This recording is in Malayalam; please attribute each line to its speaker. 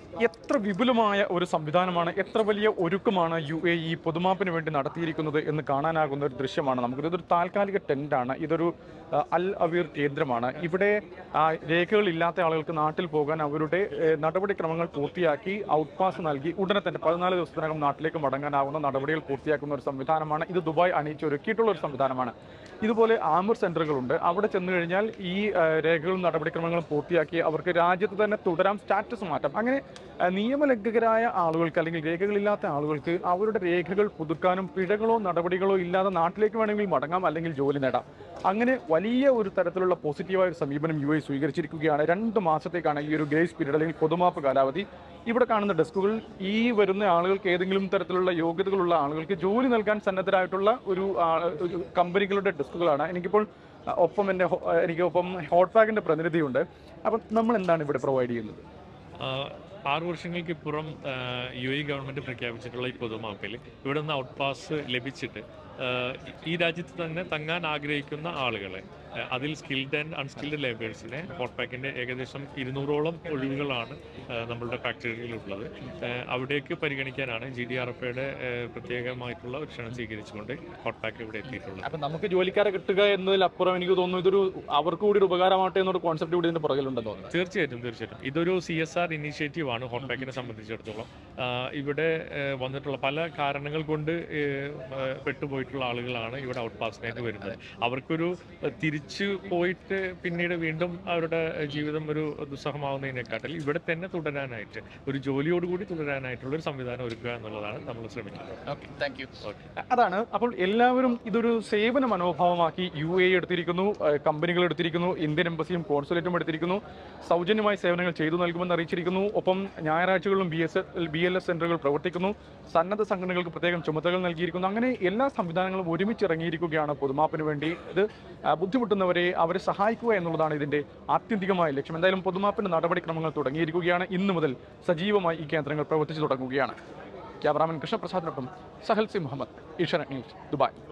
Speaker 1: എത്ര വിപുലമായ ഒരു സംവിധാനമാണ് എത്ര വലിയ ഒരുക്കമാണ് യു എ ഇ പൊതുമാപ്പിന് വേണ്ടി നടത്തിയിരിക്കുന്നത് എന്ന് കാണാനാകുന്ന ഒരു ദൃശ്യമാണ് നമുക്ക് ഇതൊരു താൽക്കാലിക ടെന്റാണ് ഇതൊരു ആ, അൽ അവീർ കേന്ദ്രമാണ് ഇവിടെ ആ, രേഖകളില്ലാത്ത ആളുകൾക്ക് നാട്ടിൽ പോകാൻ അവരുടെ ഏ, നടപടിക്രമങ്ങൾ പൂർത്തിയാക്കി ഔട്ട് പാസ് നൽകി ഉടനെ തന്നെ പതിനാല് ദിവസത്തിനകം നാട്ടിലേക്ക് മടങ്ങാനാവുന്ന നടപടികൾ പൂർത്തിയാക്കുന്ന ഒരു സംവിധാനമാണ് ഇത് ദുബായ് അണിയിച്ചൊരുക്കിയിട്ടുള്ള ഒരു സംവിധാനമാണ് ഇതുപോലെ ആമർ സെന്ററുകളുണ്ട് അവിടെ ചെന്ന് കഴിഞ്ഞാൽ ഈ ആ, രേഖകളും നടപടിക്രമങ്ങളും പൂർത്തിയാക്കി അവർക്ക് രാജ്യത്ത് തന്നെ തുടരാം സ്റ്റാറ്റസ് മാറ്റാം അങ്ങനെ ആ, നിയമലംഘകരായ ആളുകൾക്ക് അല്ലെങ്കിൽ രേഖകളില്ലാത്ത ആളുകൾക്ക് അവരുടെ രേഖകൾ പുതുക്കാനും പിഴകളോ നടപടികളോ ഇല്ലാതെ നാട്ടിലേക്ക് വേണമെങ്കിൽ മടങ്ങാം അല്ലെങ്കിൽ ജോലി നേടാം അങ്ങനെ വലിയ ഒരു തരത്തിലുള്ള പോസിറ്റീവായ ഒരു സമീപനം യു എ സ്വീകരിച്ചിരിക്കുകയാണ് രണ്ട് മാസത്തേക്കാണ് ഈ ഒരു ഗ്രേസ് പീരീഡ് അല്ലെങ്കിൽ പൊതുമാപ്പ് കാലാവധി ഇവിടെ കാണുന്ന ഡെസ്കുകൾ ഈ വരുന്ന ആളുകൾക്ക് ഏതെങ്കിലും തരത്തിലുള്ള യോഗ്യതകളുള്ള ആളുകൾക്ക് ജോലി നൽകാൻ സന്നദ്ധരായിട്ടുള്ള ഒരു ആ, ഒരു കമ്പനികളുടെ ഡെസ്കുകളാണ് എനിക്കിപ്പോൾ ആ, ഒപ്പം എൻ്റെ ഹോ- എനിക്ക് ഒപ്പം ഹോട്ട് പാക്കിൻ്റെ പ്രതിനിധിയുണ്ട് അപ്പം നമ്മൾ എന്താണ് ഇവിടെ പ്രൊവൈഡ് ചെയ്യുന്നത്
Speaker 2: ആഹ് ആറ് വർഷങ്ങൾക്ക് ഇപ്പുറം യു എ ഗവൺമെന്റ് പ്രഖ്യാപിച്ചിട്ടുള്ള ഈ പൊതുമാപ്പിൽ ഇവിടെ നിന്ന് ഔട്ട് പാസ് ലഭിച്ചിട്ട് ആഹ് ഈ രാജ്യത്ത് തന്നെ തങ്ങാൻ ആഗ്രഹിക്കുന്ന ആളുകളെ ആഹ് അതിൽ സ്കിൽഡ് ആൻഡ് അൺസ്കിൽഡ് ലേബേഴ്സിനെ ഹോട്ട് പാക്കിന്റെ ഏകദേശം ഇരുന്നൂറോളം ഒഴിവുകളാണ് ആഹ് നമ്മളുടെ ഫാക്ടറിയിലുള്ളത് ആഹ് അവിടേക്ക് പരിഗണിക്കാനാണ് ജി ഡി ആർ എഫ് യുടെ പ്രത്യേകമായിട്ടുള്ള ഒരു ക്ഷണം സ്വീകരിച്ചുകൊണ്ട് ഹോട്ട് പാക്ക് ഇവിടെ എത്തിയിട്ടുള്ളത്
Speaker 1: അപ്പം നമുക്ക് ജോലിക്കാരെ കിട്ടുക എന്നതിലപ്പുറം എനിക്ക് തോന്നുന്നു ഇതൊരു അവർക്ക് കൂടി ഒരു ഉപകാരമാവട്ടെ എന്നൊരു കോൺസെപ്റ്റ് കൂടി ഇതിന്റെ പുറകിലുണ്ടെന്ന് തോന്നുന്നു
Speaker 2: തീർച്ചയായിട്ടും തീർച്ചയായിട്ടും ഇതൊരു സി എസ് ആർ ഇനീഷ്യേറ്റീവ് ആണ് ഹോട്ട് പാക്കിനെ സംബന്ധിച്ചിടത്തോളം ആഹ് ഇവിടെ ആഹ് വന്നിട്ടുള്ള പല കാരണങ്ങൾ കൊണ്ട് ആഹ് ആഹ് പെട്ടുപോയിട്ടുള്ള ആളുകളാണ് ഇവിടെ ഔട്ട് പാസിനായിട്ട് വരുന്നത് അവർക്കൊരു ആഹ് തിരിച്ചു പോയിട്ട് പിന്നീട് വീണ്ടും അവരുടെ ജീവിതം ഒരു ദുസ്സഹമാവുന്നതിനെക്കാട്ടിൽ ഇവിടെ തന്നെ തുടരാനായിട്ട് ഒരു ജോലിയോടുകൂടി തുടരാനായിട്ടുള്ള ഒരു സംവിധാനം ഒരുക്കുക എന്നുള്ളതാണ് നമ്മൾ ശ്രമിക്കുന്നത്
Speaker 1: ഓക്കെ താങ്ക് യു
Speaker 2: ഓക്കെ
Speaker 1: അതാണ് അപ്പോൾ എല്ലാവരും ഇതൊരു സേവന മനോഭാവമാക്കി യു എ എടുത്തിരിക്കുന്നു ഏഹ് കമ്പനികൾ എടുത്തിരിക്കുന്നു ഇന്ത്യൻ എംബസിയും കോൺസുലേറ്റും എടുത്തിരിക്കുന്നു സൗജന്യമായി സേവനങ്ങൾ ചെയ്തു നൽകുമെന്ന് അറിയിച്ചിരിക്കുന്നു ഒപ്പം ഞായറാഴ്ചകളിലും B S B L S സെന്ററുകൾ പ്രവർത്തിക്കുന്നു സന്നദ്ധ സംഘടനകൾക്ക് പ്രത്യേകം ചുമതലകൾ നൽകിയിരിക്കുന്നു അങ്ങനെ എല്ലാ സംവിധാനങ്ങളും ഒരുമിച്ച് ഇറങ്ങിയിരിക്കുകയാണ് പൊതുമാപ്പിന് വേണ്ടി ഇത് ആ, ബുദ്ധിമുട്ടുന്നവരെ അവരെ സഹായിക്കുക എന്നുള്ളതാണ് ഇതിന്റെ ആത്യന്തികമായ ലക്ഷ്യം എന്തായാലും പൊതുമാപ്പിന്റെ നടപടിക്രമങ്ങൾ തുടങ്ങിയിരിക്കുകയാണ് ഇന്നു മുതൽ സജീവമായി ഈ കേന്ദ്രങ്ങൾ പ്രവർത്തിച്ചു തുടങ്ങുകയാണ് ക്യാമറാമൻ കൃഷ്ണപ്രസാദിനൊപ്പം സഹൽ സി മുഹമ്മദ് ഈശ്വരൻ ന്യൂസ് ദുബായ്